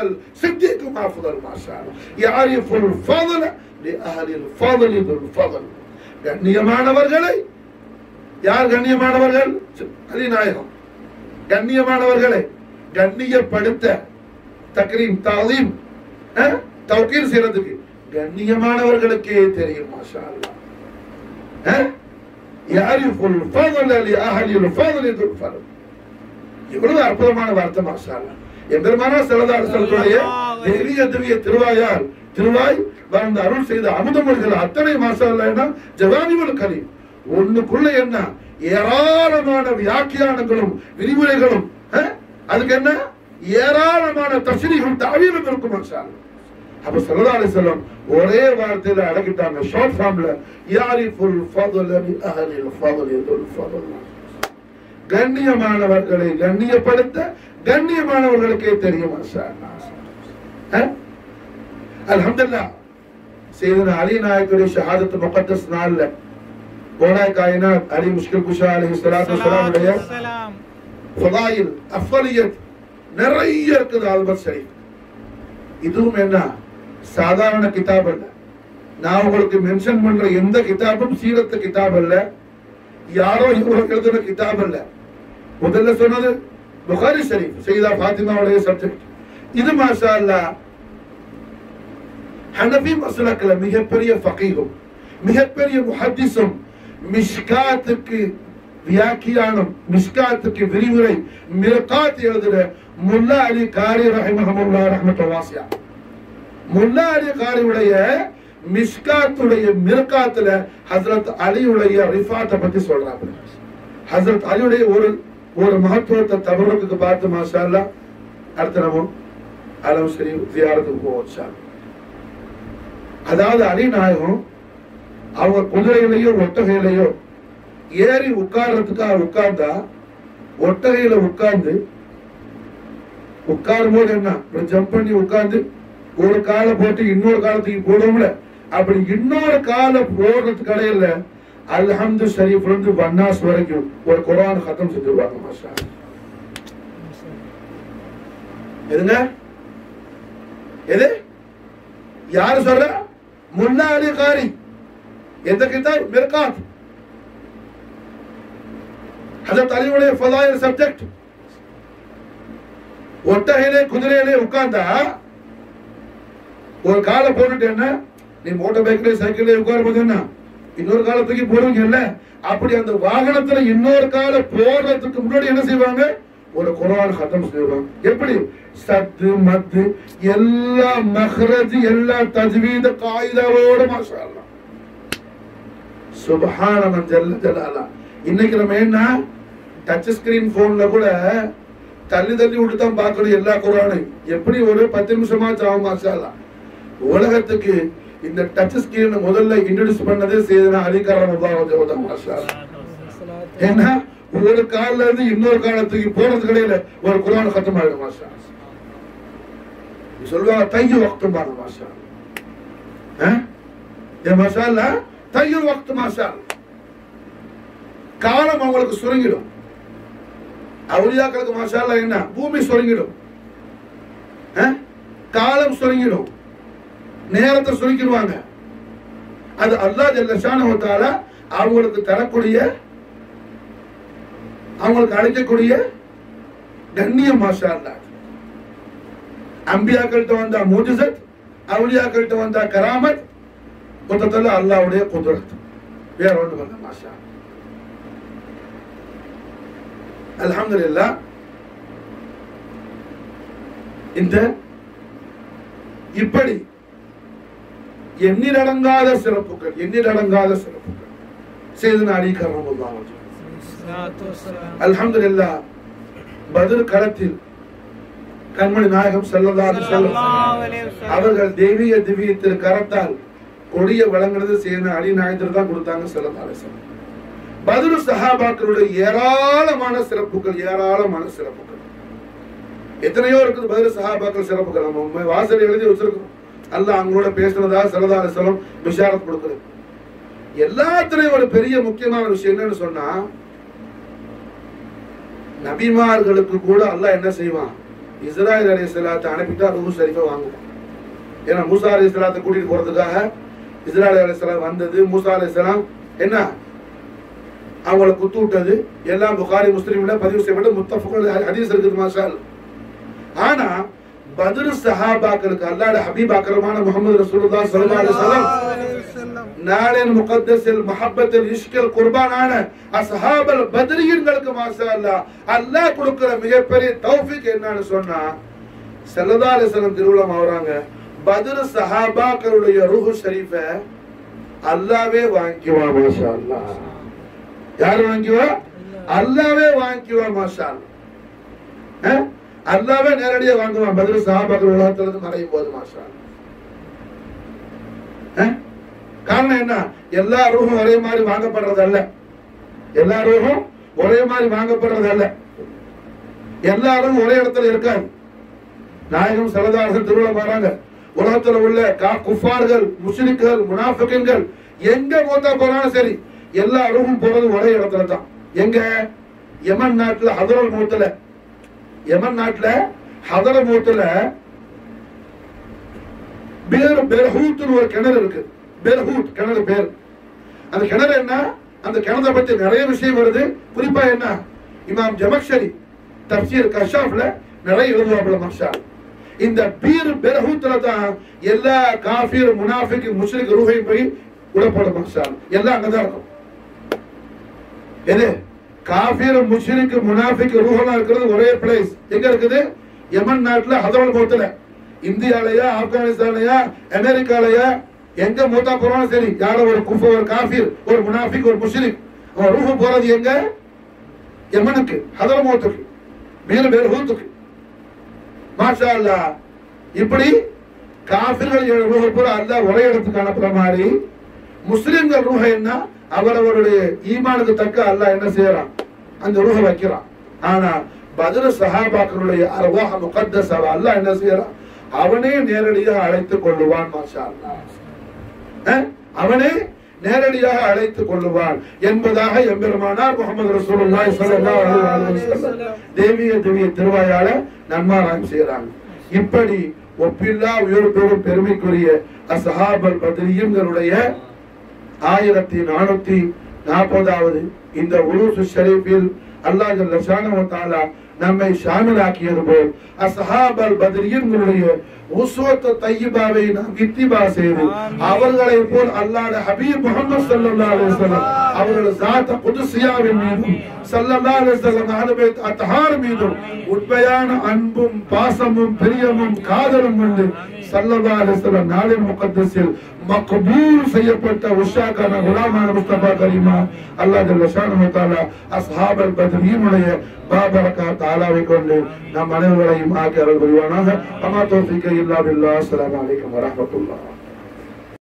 வல் சித்திக்கும் அஃதல் மாஷா அல்லாஹ் யாரிஃபுல் ஃபضل لأهل الفضل ذو الفضل கண்ணியமானவர்களை யார் கண்ணியமானவர்கள் அலிநாயகம் கண்ணியமானவர்களை கண்ணியப்படுத்த தக்ரீம் தாலீம் தௌக்கீர் செய்யறதுக்கு கண்ணியமானவர்களுக்கே தெரியும் மாஷா அல்லாஹ் அஹ்? யாரிஃபுல் ஃபضل لأهل الفضل ذو الفضل இவ்வளவு அற்புதமான வார்த்தை மாஷா அல்லாஹ் எம்பெருமானா செல்லதார் செல்வடைய தெய்வீக திவ்ய திருவாயால் திருவாய் வாழ்ந்த அருள் செய்த அமுதமொழிகள் அத்தனை மாஷா அல்லாஹ்னா ஜவானிவல் கலீம் ஒண்ணுக்குள்ள என்ன ஏராளமான வியாக்கியானங்களும் விரிவுரைகளும் அஹ்? அதுக்கு என்ன ஏராளமான தஸ்ரீகளும் தாவீலும் இருக்கும் மாஷா அல்லாஹ். அப்ப ஸல்லல்லாஹு அலைஹி வஸல்லம் ஒரே வார்த்தையில அடக்கிட்டாங்க ஷார்ட் ஃபார்ம்ல யாரிஃபுல் ஃபضل لأهل الفضل ذو الفضل கண்ணியமானவர்களை கண்ணியப்படுத்த கண்ணியமானவர்களுக்கே தெரியும் மாஷா அல்லாஹ். அல்ஹம்துலில்லாஹ் சையதுனா அலி நாயக்குடைய ஷஹாதத் முகத்தஸ் நாள்ல கோனாய் காயினாத் அலி முஷ்கில் குஷா அலைஹிஸ்ஸலாத்து வஸ்ஸலாம் உடைய சலாம் ஃபதாயில் அஃபலியத் நிறைய இருக்குது ஆல்பத் ஷரீஃப் இதுவும் என்ன சாதாரண கிதாப் அல்ல நான் உங்களுக்கு மென்ஷன் பண்ற எந்த கிதாபும் சீரத்து கிதாப் அல்ல யாரோ இவருக்கு எழுதுன கிதாப் அல்ல முதல்ல சொன்னது புகாரி ஷரீஃப் செய்தா ஃபாத்திமாவுடைய சப்ஜெக்ட் இது மாஷா அல்லாஹ் ஹனபி மசலக்ல மிகப்பெரிய ஃபகீகும் மிகப்பெரிய முஹத்திஸும் மிஷ்காத்துக்கு வியாக்கியானம் மிஷ்காத்துக்கு விரிவுரை மிர்காத் எழுதுற முல்லா அலி காரி ரஹிமஹமுல்லா ரஹ்மத்து வாசியா முல்லா அலி காரியுடைய மிஷ்காத்துடைய மிர்காத்துல ஹஸ்ரத் அலியுடைய ரிஃபாத்தை பத்தி சொல்றாங்க ஹஸ்ரத் அலியுடைய ஒரு ஒரு மகத்துவத்தை தவறுக்கு பார்த்து மாஷா அல்லாஹ் அடுத்த நம்ம அலம் சரி ஜியாரத்துக்கு போவோம் இன்ஷா அல்லாஹ். அதாவது அலி நாயகம் அவங்க குதிரையிலையோ ஒட்டகையிலையோ ஏறி உட்கார்றதுக்காக உட்கார்ந்தா ஒட்டகையில உட்கார்ந்து உட்காரும் போது என்ன ஜம்ப் பண்ணி உட்கார்ந்து ஒரு காலை போட்டு இன்னொரு காலத்துக்கு போடுவோம்ல அப்படி இன்னொரு காலை போடுறதுக்கு கடையில அல்ஹம்து ஷரீஃப்ல இருந்து வன்னாஸ் வரைக்கும் ஒரு குரான் கத்தம் செஞ்சிருவாங்க மாஷா அல்லாஹ். எதுங்க எது யாரு சொல்ற முல்லா அலி காரி எந்த கிதாப் மிர்காத் ஹஜரத் அலியுடைய ஃபதாயில் சப்ஜெக்ட் ஒட்டகையிலே குதிரையிலே உட்கார்ந்தா ஒரு காலை போட்டுட்டேன்னா நீ மோட்டார் பைக்ல சைக்கிள்ல உட்காரும் போது என்ன இன்னொரு காலை தூக்கி போடுவீங்கல்ல அப்படி அந்த வாகனத்துல இன்னொரு காலை போடுறதுக்கு முன்னாடி என்ன செய்வாங்க ஒரு குரான் கத்தம் செய்வாங்க எப்படி சத்து மத்து எல்லா மஹ்ரஜ் எல்லா தஜ்வீத காயிதாவோட மாஷா அல்லாஹ் சுபஹானமன் ஜல்ல ஜலாலா இன்னைக்கு நம்ம என்ன டச் ஸ்கிரீன் போன்ல கூட தள்ளி தள்ளி விட்டு தான் பார்க்கணும் எல்லா குரானையும் எப்படி ஒரு பத்து நிமிஷமா ஆகும் மாஷா அல்லாஹ். உலகத்துக்கு இந்த டச் ஸ்கிரீன் முதல்ல இன்ட்ரோடியூஸ் பண்ணதே சேதனா அலிகாரம் தான் மாஷா அல்லாஹ். ஏன்னா ஒரு கால்ல இருந்து இன்னொரு காலத்துக்கு போறது கிடையில ஒரு குரான் கத்தம் ஆயிடும் மாஷா சொல்லுவாங்க தைய வக்து பாரு மாஷா அல்லாஹ். ஏ மாஷா அல்லாஹ், தைய வக்து மாஷா அல்லாஹ். காலம் அவங்களுக்கு சுருங்கிடும் அவுலியாக்களுக்கு மாஷா அல்லாஹ் என்ன பூமி சுருங்கிடும் அஹ்? காலம் சுருங்கிடும் நேரத்தை சுருக்கிடுவாங்க அது அல்லாஹ் ஜல்லஷானவத்தால அவங்களுக்கு தரக்கூடிய அவங்களுக்கு அழைக்கக்கூடிய கண்ணியம் மாஷா அல்லாஹ் அம்பியாக்கள்கிட்ட வந்தா மூஜிசத் அவுலியாக்கள்கிட்ட வந்தா கராமத் மொத்தத்தில் அல்லாஹ்வுடைய குதிரத் வேற ஒன்று பண்ண மாஷா அல்ஹம்துலில்லாஹ் இந்த இப்படி எண்ணிலடங்காத சிறப்புகள் எண்ணிலடங்காத சிறப்புகள் செய்து அலி கரமுல்லா அல்ஹம்துலில்லாஹ் பத்ர் களத்தில் கண்மணி நாயகம் ஸல்லல்லாஹு அலைஹி வஸல்லம் ஸல்லல்லாஹு அலைஹி வஸல்லம். அவர்கள் தெய்வீக திவ்ய திரு கரத்தால் கொடிய வழங்குனது செய்த அலி நாயகர் தான் கொடுத்தாங்க ஸல்லல்லாஹு அலைஹி வஸல்லம் பத்ர் சஹாபாக்களுடைய ஏராளமான சிறப்புகள் ஏராளமான சிறப்புகள் எத்தனையோ இருக்குது பதில் சஹாபாக்கள் சிறப்புகள் நம்ம உண்மை வாசல் எழுதி வச்சிருக்கோம் அல்லாஹ் அவங்களோட பேசுனதா ஸல்லல்லாஹு அலைஹி வஸல்லம் பிஷாரத் கொடுக்குறது எல்லாத்துலயும் ஒரு பெரிய முக்கியமான விஷயம் என்னன்னு சொன்னா நபிமார்களுக்கு கூட அல்லாஹ் என்ன செய்வான் இஸ்ராயல் அலி இஸ்லாத்தை அனுப்பிட்டா ரூஹு ஷரீஃபை வாங்குவோம் ஏன்னா மூசா அலி இஸ்லாத்தை கூட்டிட்டு போறதுக்காக இஸ்ராயல் அலி இஸ்லாம் வந்தது மூசா அலி இஸ்லாம் என்ன அவங்கள குத்து விட்டது எல்லாம் புகாரி முஸ்லீம்ல பதிவு செய்யப்பட்ட முத்தஃபுகள் ஹதீஸ் இருக்குது மாஷால் ஆனா பத்ரு சஹாபாக்களுக்கு அல்லாஹ் ஹபீப் அக்ரமான முகமது ரசூலுல்லாஹ் ஸல்லல்லாஹு அலைஹி வஸல்லம் நாளின் முகத்தஸில் மஹப்பத்தில் இஷ்கில் குர்பானான அஸ்ஹாபல் பத்ரியன்களுக்கு மாஷா அல்லாஹ் அல்லாஹ் கொடுக்கிற மிகப்பெரிய தௌஃபீக் என்னன்னு சொன்னா ஸல்லல்லாஹு அலைஹி வஸல்லம் திருவிழா ஆவறாங்க பத்ரு சஹாபாக்களுடைய ரூஹு ஷரீஃபை அல்லாவே வாங்கிக்குவா மாஷா அல்லாஹ் யார் வாங்கிக்குவா அல்லாவே வாங்கிக்குவா மாஷா அல்லாஹ் அஹ்? அல்லாவே நேரடியா வாங்குவான் பதில் சஹாபாக்கள் உலகத்துல இருந்து மறையும் போது மாஷா அல்லாஹ். அஹ்? காரணம் என்ன எல்லா ரூஹும் ஒரே மாதிரி வாங்கப்படுறது அல்ல எல்லா ரூஹும் ஒரே மாதிரி வாங்கப்படுறது அல்ல எல்லாரும் ஒரே இடத்துல இருக்காது நாயகம் சரதார்கள் திருவிழா போறாங்க உலகத்துல உள்ள கா- குஃபார்கள் முஸ்லிம்கள் முனாஃபிகன்கள் எங்க மூத்தா போனாலும் சரி எல்லா ரூஹும் போறது ஒரே இடத்துல தான் எங்க யமன் நாட்டுல ஹதரல் மூத்துல யமன் நாட்டுல ஹதர மூத்துல பேர் பெர்ஹூத்னு ஒரு கிணறு இருக்கு பெர்ஹூத் கிணறு பேர் அந்த கிணறு என்ன அந்த கிணறை பத்தி நிறைய விஷயம் வருது குறிப்பா என்ன இமாம் ஜமக்ஷரி தப்சீர் கஷாஃப்ல நிறைய எழுதுவாப்புல மக்ஷா இந்த பீர் பெர்ஹூத்ல தான் எல்லா காஃபிர் முனாஃபிக் முஸ்லிக் ரூஹையும் போய் விடப்படும் மக்ஷா எல்லாம் அங்கதான் இருக்கும் எது காஃபிர் முஷ்ரிக் முனாஃபிக் ரூஹலாம் இருக்கிறது ஒரே பிளேஸ் எங்க இருக்குது யமன் நாட்டுல ஹதரல் மூத்துல இந்தியாலயா ஆப்கானிஸ்தான்லயா அமெரிக்காலயா எங்க மூத்தா போறாலும் சரி யாரோ ஒரு குஃப ஒரு காஃபிர் ஒரு முனாஃபிக் ஒரு முஷ்ரிக் அவன் ரூஹு போறது எங்க யமனுக்கு ஹதரல் மூத்துக்கு மேலும் வேறு ஹூத்துக்கு மாஷா அல்லாஹ் இப்படி காஃபிர்கள் ரூஹ பூரா அல்லாஹ் ஒரே இடத்துக்கு அனுப்புற மாதிரி முஸ்லிம்கள் ரூஹ என்ன அவரவருடைய ஈமானுக்கு தக்க அல்லாஹ் என்ன செய்யறான் அந்த ரூஹ வைக்கிறான் ஆனா பதில் சஹாபாக்களுடைய அர்வாஹ முகத்தஸ் அல்லாஹ் என்ன செய்யறான் அவனே நேரடியாக அழைத்துக் கொள்ளுவான் மாஷா அல்லாஹ் அஹ்? அவனே நேரடியாக அழைத்துக் கொள்ளுவான் என்பதாக எம்பெருமானார் முகமது ரசூலுல்லாஹி ஸல்லல்லாஹு அலைஹி வஸல்லம் தேவிய திவ்ய திருவாயால நன்மாராயம் செய்யறாங்க இப்படி ஒப்பில்லா உயர் பெரும் பெருமைக்குரிய அசஹாபல் பத்ரியங்களுடைய ஆயிரத்தி நானூத்தி நாற்பதாவது இந்த உருசு ஷரீஃபில் அல்லாஹ் ஜல்ல ஷானஹு வ தஆலா நம்மை ஷாமிலாக்கியது போல் அஸ்ஹாபல் பத்ரியங்களுடைய உஸ்வத் தையிபாவை நாம் இத்திபா செய்து அவர்களை போல் அல்லாஹ்வுடைய ஹபீப் முஹம்மது ஸல்லல்லாஹு அலைஹி வஸல்லம் அவர்கள் ஸாத்த குதுசியாவின் மீதும் ஸல்லல்லாஹு அலைஹி வஸல்லம் அஹ்லு பைத் அத்ஹார் மீதும் உண்மையான அன்பும் பாசமும் பிரியமும் காதலும் கொண்டு ஸல்லல்லாஹு அலைஹி வஸல்லம் நாளின் முகத்தஸில் மக்பூல் செய்யப்பட்ட உஷாக்கான குலாமான முஸ்தபா கரீமா அல்லாஹ் ஜல்ல ஷானஹு வ தஆலா அஸ்ஹாபல் பத்ரீனுடைய பாபரக்கா தாலாவை கொண்டு நம் அனைவரையும் ஆக்கி அருள் புரிவானாக அமா தௌஃபீக இல்லா பில்லாஹ் அஸ்ஸலாமு அலைக்கும் வரஹ்மத்துல்லாஹ்